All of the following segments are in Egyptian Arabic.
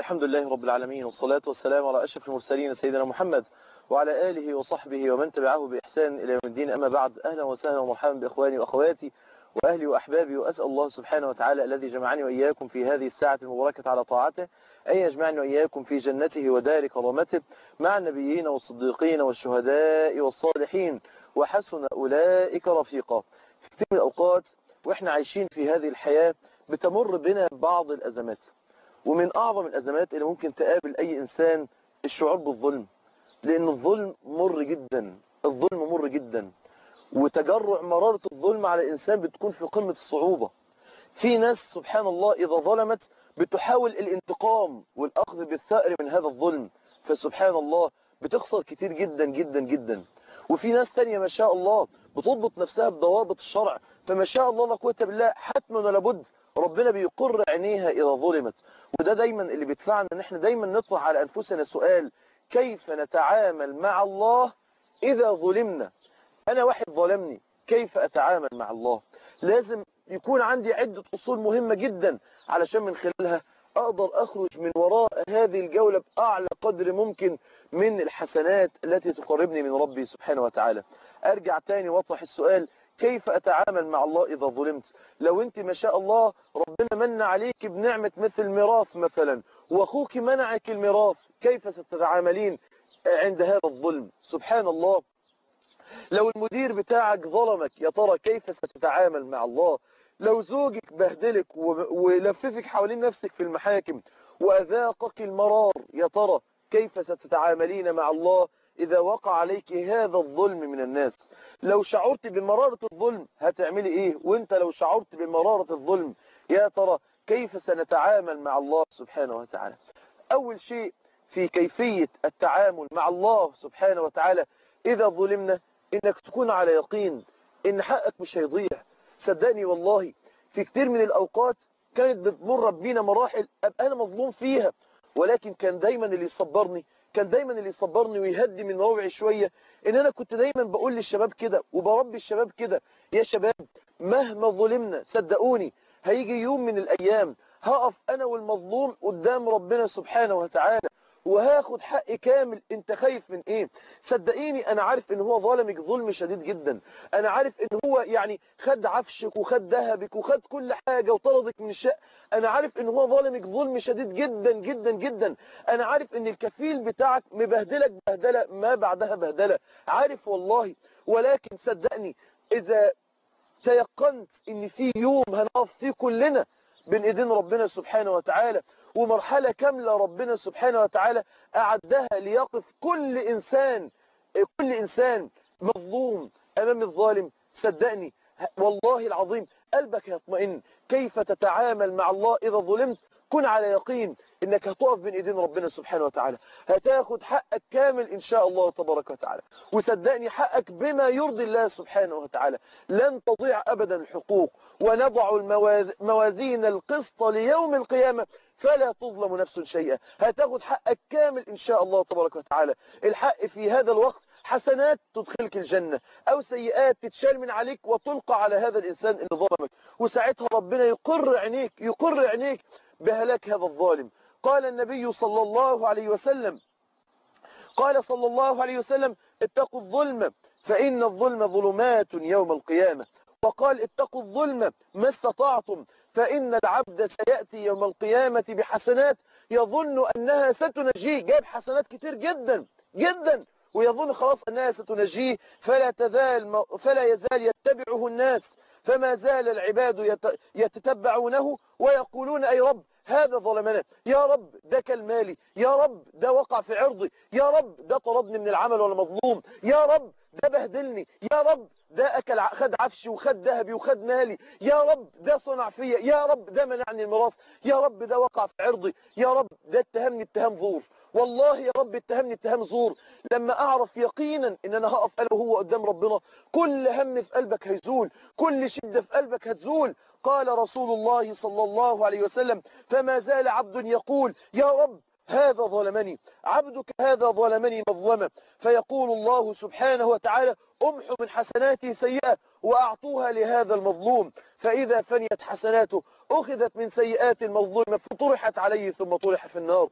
الحمد لله رب العالمين والصلاة والسلام على أشرف المرسلين سيدنا محمد وعلى آله وصحبه ومن تبعه بإحسان إلى يوم الدين أما بعد أهلا وسهلا ومرحبا بإخواني وأخواتي وأهلي وأحبابي وأسأل الله سبحانه وتعالى الذي جمعني وإياكم في هذه الساعة المباركة على طاعته أن يجمعني وإياكم في جنته ودار كرامته مع النبيين والصديقين والشهداء والصالحين وحسن أولئك رفيقا في كثير من الأوقات وإحنا عايشين في هذه الحياة بتمر بنا بعض الأزمات ومن أعظم الأزمات اللي ممكن تقابل أي إنسان الشعور بالظلم لأن الظلم مر جدا الظلم مر جدا وتجرع مرارة الظلم على الإنسان بتكون في قمة الصعوبة في ناس سبحان الله إذا ظلمت بتحاول الانتقام والأخذ بالثأر من هذا الظلم فسبحان الله بتخسر كتير جدا جدا جدا وفي ناس تانية ما شاء الله بتضبط نفسها بضوابط الشرع فما شاء الله لا قوه بالله حتما ولا بد ربنا بيقر عينيها إذا ظلمت وده دايما اللي بيدفعنا ان احنا دايما نطرح على أنفسنا سؤال كيف نتعامل مع الله إذا ظلمنا أنا واحد ظلمني كيف أتعامل مع الله لازم يكون عندي عدة أصول مهمة جدا علشان من خلالها أقدر أخرج من وراء هذه الجولة بأعلى قدر ممكن من الحسنات التي تقربني من ربي سبحانه وتعالى أرجع تاني واطرح السؤال كيف أتعامل مع الله إذا ظلمت لو أنت ما شاء الله ربنا من عليك بنعمة مثل ميراث مثلا وأخوك منعك الميراث كيف ستتعاملين عند هذا الظلم سبحان الله لو المدير بتاعك ظلمك يا ترى كيف ستتعامل مع الله لو زوجك بهدلك ولففك حوالين نفسك في المحاكم وأذاقك المرار يا ترى كيف ستتعاملين مع الله إذا وقع عليك هذا الظلم من الناس لو شعرت بمرارة الظلم هتعملي إيه وانت لو شعرت بمرارة الظلم يا ترى كيف سنتعامل مع الله سبحانه وتعالى أول شيء في كيفية التعامل مع الله سبحانه وتعالى إذا ظلمنا إنك تكون على يقين إن حقك مش هيضيع صدقني والله في كتير من الأوقات كانت بتمر بينا مراحل أبقى أنا مظلوم فيها ولكن كان دايما اللي يصبرني كان دايما اللي يصبرني ويهدي من روعي شوية ان انا كنت دايما بقول للشباب كده وبربي الشباب كده يا شباب مهما ظلمنا صدقوني هيجي يوم من الايام هقف انا والمظلوم قدام ربنا سبحانه وتعالى وهاخد حق كامل انت خايف من ايه صدقيني انا عارف ان هو ظالمك ظلم شديد جدا انا عارف ان هو يعني خد عفشك وخد ذهبك وخد كل حاجة وطردك من الشقة انا عارف ان هو ظالمك ظلم شديد جدا جدا جدا انا عارف ان الكفيل بتاعك مبهدلك بهدلة ما بعدها بهدلة عارف والله ولكن صدقني اذا تيقنت ان في يوم هنقف فيه كلنا بين ايدين ربنا سبحانه وتعالى ومرحلة كاملة ربنا سبحانه وتعالى أعدها ليقف كل إنسان كل إنسان مظلوم أمام الظالم صدقني والله العظيم قلبك يطمئن كيف تتعامل مع الله إذا ظلمت كن على يقين انك هتقف بين ايدين ربنا سبحانه وتعالى هتاخد حقك كامل ان شاء الله تبارك وتعالى وصدقني حقك بما يرضي الله سبحانه وتعالى لن تضيع ابدا الحقوق ونضع الموازين القسط ليوم القيامة فلا تظلم نفس شيئا هتاخد حقك كامل ان شاء الله تبارك وتعالى الحق في هذا الوقت حسنات تدخلك الجنة او سيئات تتشال من عليك وتلقى على هذا الانسان اللي ظلمك وساعتها ربنا يقر عينيك يقر عينيك بهلاك هذا الظالم قال النبي صلى الله عليه وسلم قال صلى الله عليه وسلم اتقوا الظلم فإن الظلم ظلمات يوم القيامة وقال اتقوا الظلم ما استطعتم فإن العبد سيأتي يوم القيامة بحسنات يظن أنها ستنجيه جاب حسنات كتير جدا جدا ويظن خلاص أنها ستنجيه فلا تزال فلا يزال يتبعه الناس فما زال العباد يتتبعونه ويقولون أي رب هذا ظلمنا يا رب ده كالمالي يا رب ده وقع في عرضي يا رب ده طردني من العمل ولا مظلوم يا رب ده بهدلني يا رب ده أكل خد عفشي وخد ذهبي وخد مالي يا رب ده صنع فيا يا رب ده منعني الميراث يا رب ده وقع في عرضي يا رب ده اتهمني اتهام زور والله يا رب اتهمني اتهام زور لما اعرف يقينا ان انا هقف انا وهو قدام ربنا كل هم في قلبك هيزول كل شدة في قلبك هتزول قال رسول الله صلى الله عليه وسلم فما زال عبد يقول يا رب هذا ظلمني عبدك هذا ظلمني مظلمة فيقول الله سبحانه وتعالى امحو من حسناته سيئة وأعطوها لهذا المظلوم فإذا فنيت حسناته أخذت من سيئات المظلوم فطرحت عليه ثم طرح في النار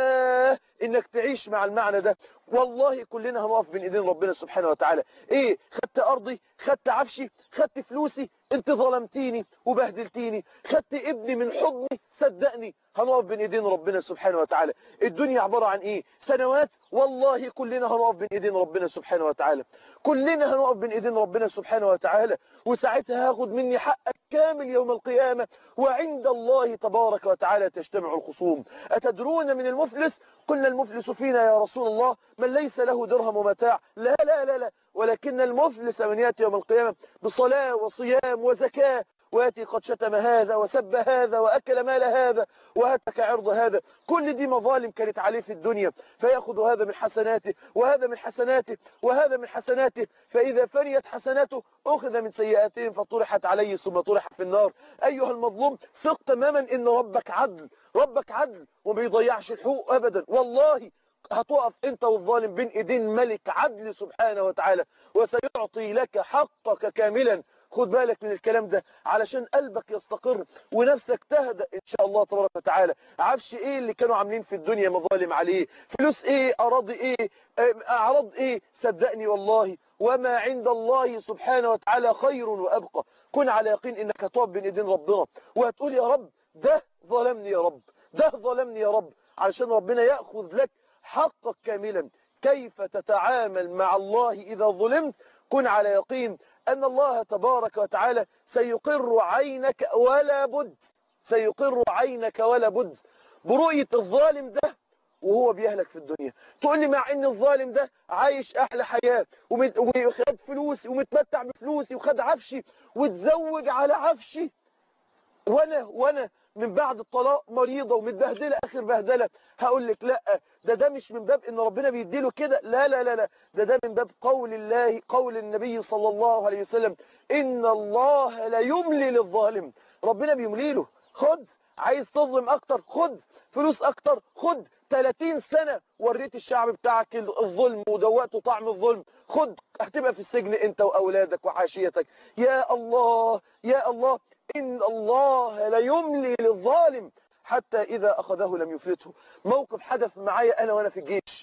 يا إنك تعيش مع المعنى ده والله كلنا هنقف بين ايدين ربنا سبحانه وتعالى ايه خدت ارضي خدت عفشي خدت فلوسي انت ظلمتيني وبهدلتيني خدت ابني من حضني صدقني هنقف بين ايدين ربنا سبحانه وتعالى الدنيا عبارة عن ايه سنوات والله كلنا هنقف بين ايدين ربنا سبحانه وتعالى كلنا هنقف بين ايدين ربنا سبحانه وتعالى وساعتها هاخد مني حقك كامل يوم القيامة وعند الله تبارك وتعالى تجتمع الخصوم أتدرون من المفلس قلنا المفلس فينا يا رسول الله من ليس له درهم ومتاع لا لا لا لا ولكن المفلس من يأتي يوم القيامة بصلاة وصيام وزكاة ويأتي قد شتم هذا وسب هذا وأكل مال هذا وهتك عرض هذا كل دي مظالم كانت عليه في الدنيا فيأخذ هذا من حسناته وهذا من حسناته وهذا من حسناته فإذا فنيت حسناته أخذ من سيئاتهم فطرحت عليه ثم طرح في النار أيها المظلوم ثق تماما إن ربك عدل ربك عدل وما بيضيعش الحقوق أبدا والله هتقف انت والظالم بين ايدين ملك عدل سبحانه وتعالى وسيعطي لك حقك كاملا خد بالك من الكلام ده علشان قلبك يستقر ونفسك تهدأ ان شاء الله تبارك وتعالى عفش ايه اللي كانوا عاملين في الدنيا مظالم عليه فلوس ايه اراضي ايه اعراض ايه صدقني والله وما عند الله سبحانه وتعالى خير وابقى كن على يقين انك هتقف بين ايدين ربنا وهتقول يا رب ده ظلمني يا رب ده ظلمني يا رب علشان ربنا يأخذ لك حقك كاملا كيف تتعامل مع الله إذا ظلمت كن على يقين أن الله تبارك وتعالى سيقر عينك ولا بد سيقر عينك ولا بد برؤية الظالم ده وهو بيهلك في الدنيا تقول لي مع ان الظالم ده عايش احلى حياة وخد فلوسي ومتمتع بفلوسي وخد عفشي وتزوج على عفشي وانا وانا من بعد الطلاق مريضة ومتبهدلة اخر بهدلة هقول لك لا ده ده مش من باب ان ربنا بيديله كده لا لا لا لا ده ده من باب قول الله قول النبي صلى الله عليه وسلم ان الله لا يملي للظالم ربنا بيملي له خد عايز تظلم اكتر خد فلوس اكتر خد 30 سنة وريت الشعب بتاعك الظلم ودوقته طعم الظلم خد هتبقى في السجن انت واولادك وحاشيتك يا الله يا الله إن الله لا يملي للظالم حتى إذا أخذه لم يفلته موقف حدث معايا أنا وأنا في الجيش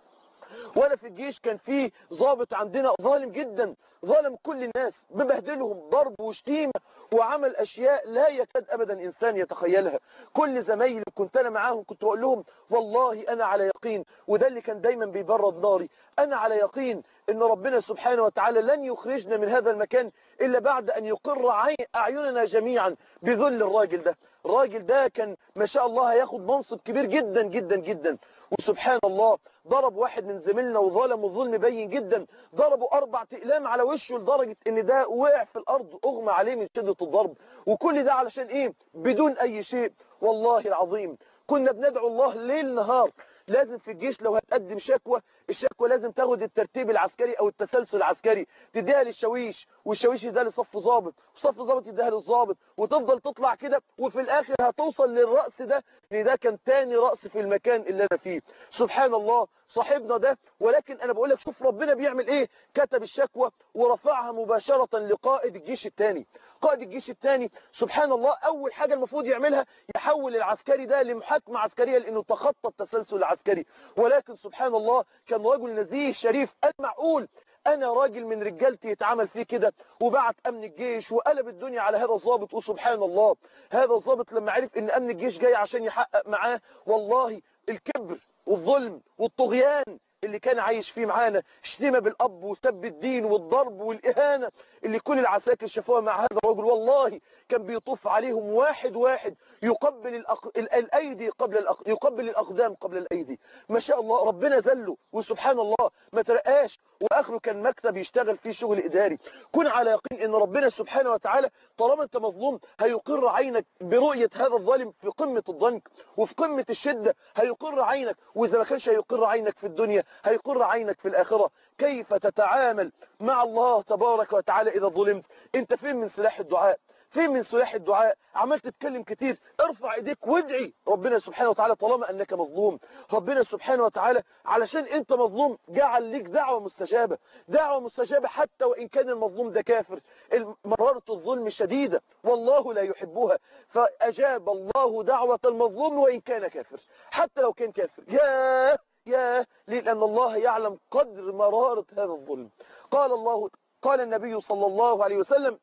وأنا في الجيش كان في ضابط عندنا ظالم جدا ظالم كل الناس ببهدلهم ضرب وشتيمة وعمل أشياء لا يكاد أبدا إنسان يتخيلها كل زمايلي كنت أنا معاهم كنت بقول لهم والله أنا على يقين وده اللي كان دايما بيبرد ناري أنا على يقين إن ربنا سبحانه وتعالى لن يخرجنا من هذا المكان إلا بعد أن يقر أعيننا جميعا بذل الراجل ده الراجل ده كان ما شاء الله هياخد منصب كبير جدا جدا جدا وسبحان الله ضرب واحد من زميلنا وظلم ظلم بين جدا ضربوا أربع أقلام على وشه لدرجة إن ده وقع في الأرض أغمى عليه من شدة الضرب وكل ده علشان إيه بدون أي شيء والله العظيم كنا بندعو الله ليل نهار لازم في الجيش لو هتقدم شكوى الشكوى لازم تاخد الترتيب العسكري او التسلسل العسكري تديها للشاويش والشاويش يديها لصف ضابط وصف ضابط يديها للضابط وتفضل تطلع كده وفي الاخر هتوصل للرأس ده ان ده كان تاني رأس في المكان اللي انا فيه سبحان الله صاحبنا ده ولكن انا بقول لك شوف ربنا بيعمل ايه كتب الشكوى ورفعها مباشرة لقائد الجيش الثاني قائد الجيش الثاني سبحان الله اول حاجة المفروض يعملها يحول العسكري ده لمحاكمة عسكرية لانه تخطى التسلسل العسكري ولكن سبحان الله كان رجل نزيه شريف المعقول انا راجل من رجالتي يتعمل فيه كده وبعت امن الجيش وقلب الدنيا على هذا الضابط وسبحان الله هذا الضابط لما عرف ان امن الجيش جاي عشان يحقق معاه والله الكبر والظلم والطغيان اللي كان عايش فيه معانا شتيمه بالاب وسب الدين والضرب والاهانه اللي كل العساكر شافوها مع هذا الرجل والله كان بيطوف عليهم واحد واحد يقبل الأق... الايدي قبل الأق... يقبل الاقدام قبل الايدي ما شاء الله ربنا ذله وسبحان الله ما ترقاش واخره كان مكتب يشتغل فيه شغل اداري كن على يقين ان ربنا سبحانه وتعالى طالما انت مظلوم هيقر عينك برؤيه هذا الظالم في قمه الضنك وفي قمه الشده هيقر عينك واذا ما كانش هيقر عينك في الدنيا هيقر عينك في الاخره كيف تتعامل مع الله تبارك وتعالى اذا ظلمت انت فين من سلاح الدعاء فين من سلاح الدعاء عمال تتكلم كتير ارفع ايديك وادعي ربنا سبحانه وتعالى طالما انك مظلوم ربنا سبحانه وتعالى علشان انت مظلوم جعل ليك دعوة مستجابة دعوة مستجابة حتى وان كان المظلوم ده كافر مرارة الظلم شديدة والله لا يحبها فاجاب الله دعوة المظلوم وان كان كافر حتى لو كان كافر ياه يا لأن الله يعلم قدر مرارة هذا الظلم قال الله قال النبي صلى الله عليه وسلم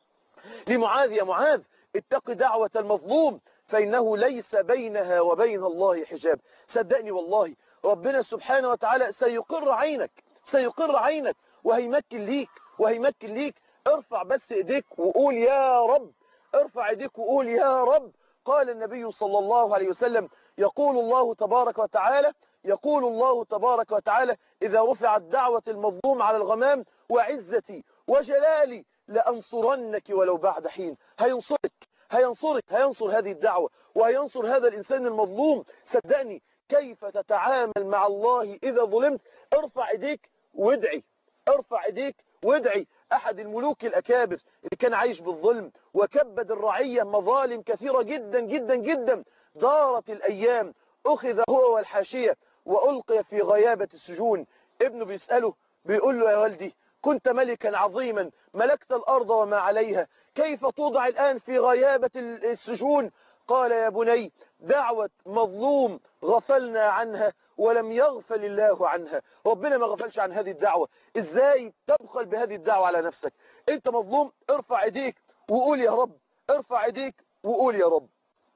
لمعاذ يا معاذ اتق دعوة المظلوم فإنه ليس بينها وبين الله حجاب صدقني والله ربنا سبحانه وتعالى سيقر عينك سيقر عينك وهيمكن ليك وهيمكن ليك ارفع بس ايديك وقول يا رب ارفع ايديك وقول يا رب قال النبي صلى الله عليه وسلم يقول الله تبارك وتعالى يقول الله تبارك وتعالى إذا رفعت دعوة المظلوم على الغمام وعزتي وجلالي لأنصرنك ولو بعد حين هينصرك هينصرك هينصر هذه الدعوة وهينصر هذا الإنسان المظلوم صدقني كيف تتعامل مع الله إذا ظلمت ارفع ايديك وادعي ارفع ايديك وادعي أحد الملوك الأكابر اللي كان عايش بالظلم وكبد الرعية مظالم كثيرة جدا جدا جدا دارت الأيام أخذ هو والحاشية وألقي في غيابة السجون ابنه بيسأله بيقول له يا والدي كنت ملكا عظيما ملكت الأرض وما عليها كيف توضع الآن في غيابة السجون قال يا بني دعوة مظلوم غفلنا عنها ولم يغفل الله عنها ربنا ما غفلش عن هذه الدعوة ازاي تبخل بهذه الدعوة على نفسك انت مظلوم ارفع ايديك وقول يا رب ارفع ايديك وقول يا رب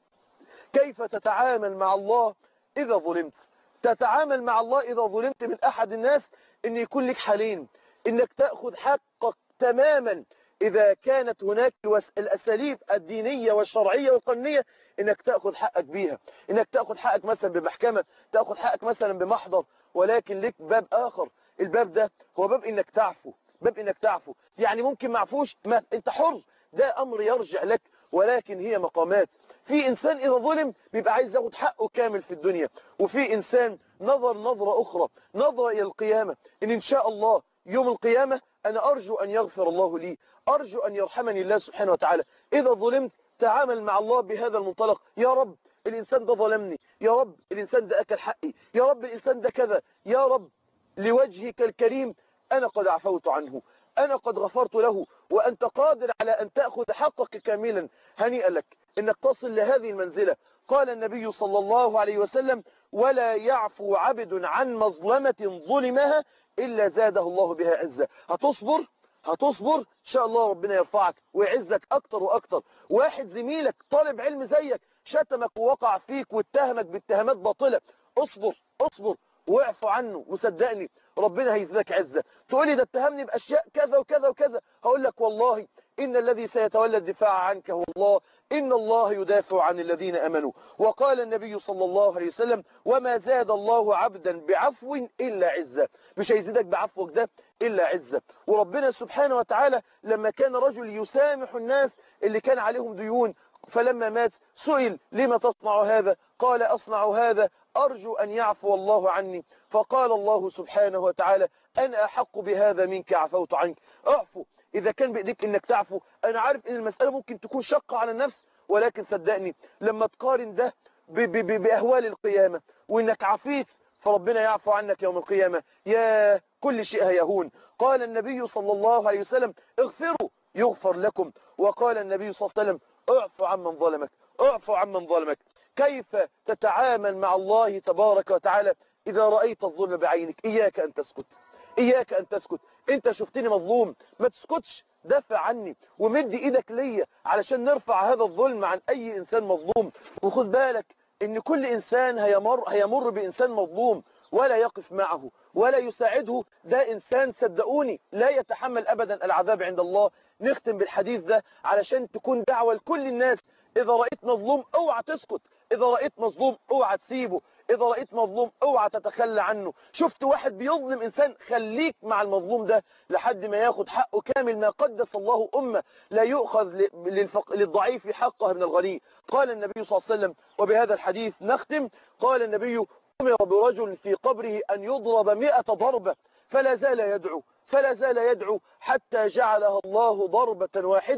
كيف تتعامل مع الله إذا ظلمت تتعامل مع الله إذا ظلمت من أحد الناس أن يكون لك حالين أنك تأخذ حقك تماما إذا كانت هناك الأساليب الدينية والشرعية والقانونية أنك تأخذ حقك بيها أنك تأخذ حقك مثلا بمحكمة تأخذ حقك مثلا بمحضر ولكن لك باب آخر الباب ده هو باب أنك تعفو باب أنك تعفو يعني ممكن معفوش ما أنت حر ده أمر يرجع لك ولكن هي مقامات في إنسان إذا ظلم بيبقى عايز ياخد حقه كامل في الدنيا وفي إنسان نظر نظرة أخرى نظر إلى القيامة إن إن شاء الله يوم القيامة أنا أرجو أن يغفر الله لي أرجو أن يرحمني الله سبحانه وتعالى إذا ظلمت تعامل مع الله بهذا المنطلق يا رب الإنسان ده ظلمني يا رب الإنسان ده أكل حقي يا رب الإنسان ده كذا يا رب لوجهك الكريم أنا قد عفوت عنه أنا قد غفرت له وأنت قادر على أن تأخذ حقك كاملا هنيئا لك إنك تصل لهذه المنزلة قال النبي صلى الله عليه وسلم ولا يعفو عبد عن مظلمة ظلمها إلا زاده الله بها عزة هتصبر هتصبر إن شاء الله ربنا يرفعك ويعزك أكتر وأكتر واحد زميلك طالب علم زيك شتمك ووقع فيك واتهمك باتهامات باطلة اصبر اصبر واعفو عنه وصدقني ربنا هيزيدك عزة تقولي ده اتهمني بأشياء كذا وكذا وكذا هقول لك والله إن الذي سيتولى الدفاع عنك هو الله إن الله يدافع عن الذين أمنوا وقال النبي صلى الله عليه وسلم وما زاد الله عبدا بعفو إلا عزة مش هيزيدك بعفوك ده إلا عزة وربنا سبحانه وتعالى لما كان رجل يسامح الناس اللي كان عليهم ديون فلما مات سئل لما تصنع هذا قال أصنع هذا أرجو أن يعفو الله عني فقال الله سبحانه وتعالى أنا أحق بهذا منك عفوت عنك اعفو إذا كان بإيديك إنك تعفو أنا عارف إن المسألة ممكن تكون شقة على النفس ولكن صدقني لما تقارن ده ب ب ب بأهوال القيامة وإنك عفيت فربنا يعفو عنك يوم القيامة يا كل شيء هيهون قال النبي صلى الله عليه وسلم اغفروا يغفر لكم وقال النبي صلى الله عليه وسلم اعفو عمن ظلمك اعفو عمن ظلمك كيف تتعامل مع الله تبارك وتعالى إذا رأيت الظلم بعينك إياك أن تسكت إياك أن تسكت أنت شفتني مظلوم ما تسكتش دافع عني ومد إيدك ليا علشان نرفع هذا الظلم عن أي إنسان مظلوم وخد بالك إن كل إنسان هيمر, هيمر بإنسان مظلوم ولا يقف معه ولا يساعده ده إنسان صدقوني لا يتحمل أبدا العذاب عند الله نختم بالحديث ده علشان تكون دعوة لكل الناس إذا رأيت مظلوم اوعى تسكت إذا رأيت مظلوم اوعى تسيبه إذا رأيت مظلوم اوعى تتخلى عنه شفت واحد بيظلم إنسان خليك مع المظلوم ده لحد ما ياخد حقه كامل ما قدس الله أمة لا يؤخذ للفق... للضعيف حقه من الغني قال النبي صلى الله عليه وسلم وبهذا الحديث نختم قال النبي أمر برجل في قبره أن يضرب مئة ضربة فلا زال يدعو فلا زال يدعو حتى جعلها الله ضربة واحدة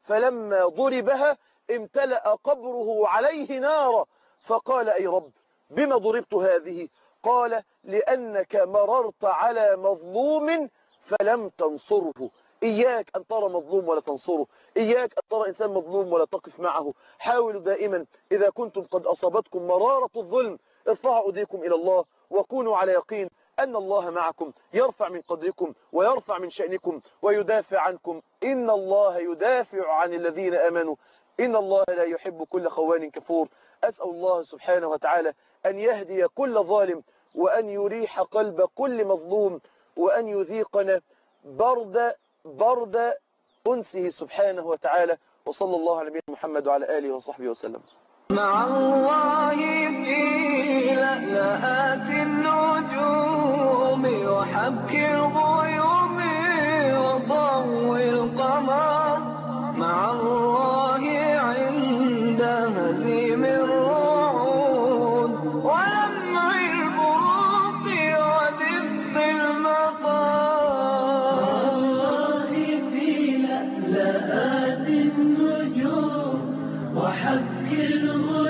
فلما ضربها امتلأ قبره عليه نارا فقال أي رب بما ضربت هذه قال لأنك مررت على مظلوم فلم تنصره إياك أن ترى مظلوم ولا تنصره إياك أن ترى إنسان مظلوم ولا تقف معه حاولوا دائما إذا كنتم قد أصابتكم مرارة الظلم ارفعوا أيديكم إلى الله وكونوا على يقين أن الله معكم يرفع من قدركم ويرفع من شأنكم ويدافع عنكم إن الله يدافع عن الذين أمنوا إن الله لا يحب كل خوان كفور أسأل الله سبحانه وتعالى أن يهدي كل ظالم وأن يريح قلب كل مظلوم وأن يذيقنا برد برد أنسه سبحانه وتعالى وصلى الله على نبينا محمد وعلى آله وصحبه وسلم مع الله في لألآت النجوم وحبك الغيوم وضوء القمر مع الله عند هزيم الرعود ولمع البروق ودفء المطر الله في لألآت النجوم وحك الغيوم